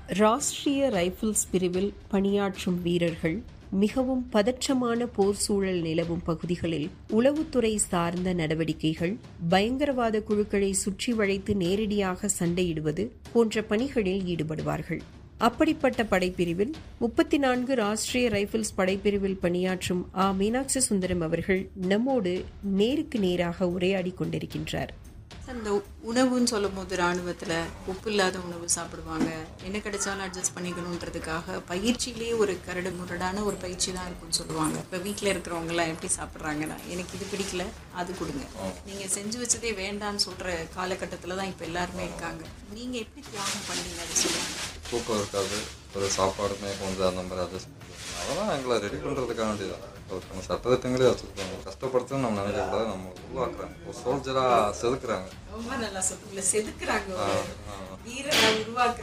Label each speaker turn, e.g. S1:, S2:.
S1: Rashtriya Rifles பிரிவில் பணியாற்றும் வீரர்கள் மிகவும் பதற்றமான போர் சூழல் நிலவும் பகுதிகளில் உளவுத்துறை சார்ந்த நடவடிக்கைகள் பயங்கரவாத குழுக்களை சுற்றி வளைத்து நேரடியாக சண்டையிடுவது போன்ற பணிகளில் ஈடுபடுவார்கள் அப்படிப்பட்ட படைப்பிரிவில் முப்பத்தி நான்கு ராஷ்டிரிய ரைபிள்ஸ் படைப்பிரிவில் பணியாற்றும் ஆ மீனாட்சி சுந்தரம் அவர்கள் நம்மோடு நேருக்கு நேராக உரையாடி கொண்டிருக்கின்றார்
S2: அந்த உணவுன்னு சொல்லும் போது ராணுவத்தில் உப்பு இல்லாத உணவு சாப்பிடுவாங்க என்ன கிடைச்சாலும் அட்ஜஸ்ட் பண்ணிக்கணுன்றதுக்காக பயிற்சியிலேயே ஒரு கரடு முரடான ஒரு பயிற்சி தான் இருக்கும்னு சொல்லுவாங்க இப்போ வீட்டில் இருக்கிறவங்கலாம் எப்படி சாப்பிட்றாங்கன்னா எனக்கு இது பிடிக்கல அது கொடுங்க நீங்கள் செஞ்சு வச்சதே வேண்டான்னு சொல்கிற காலகட்டத்தில் தான் இப்போ எல்லாருமே இருக்காங்க நீங்கள் எப்படி தியாகம் பண்ணீங்க அதை சொல்லுங்க
S3: தூக்கம் இருக்காது ஒரு சாப்பாடுமே கொஞ்சம் அந்த மாதிரி அட்ஜஸ்ட் பண்ணுறது அதெல்லாம் எங்களை ரெடி பண்ணுறதுக்காக வேண்டியதான் அதுக்கான சட்டத்திட்டங்களே வச்சுருக்காங்க கஷ்டப்படுத்துன்னு நம்ம நினைக்கக்கூடாது நம்ம உருவாக்குறாங்க ஒரு சோல்ஜராக செதுக்குறாங்க
S2: ரொம்ப நல்லா சொல்லுங்களேன் செதுக்குறாங்க ஒரு வீரரை உருவாக்குற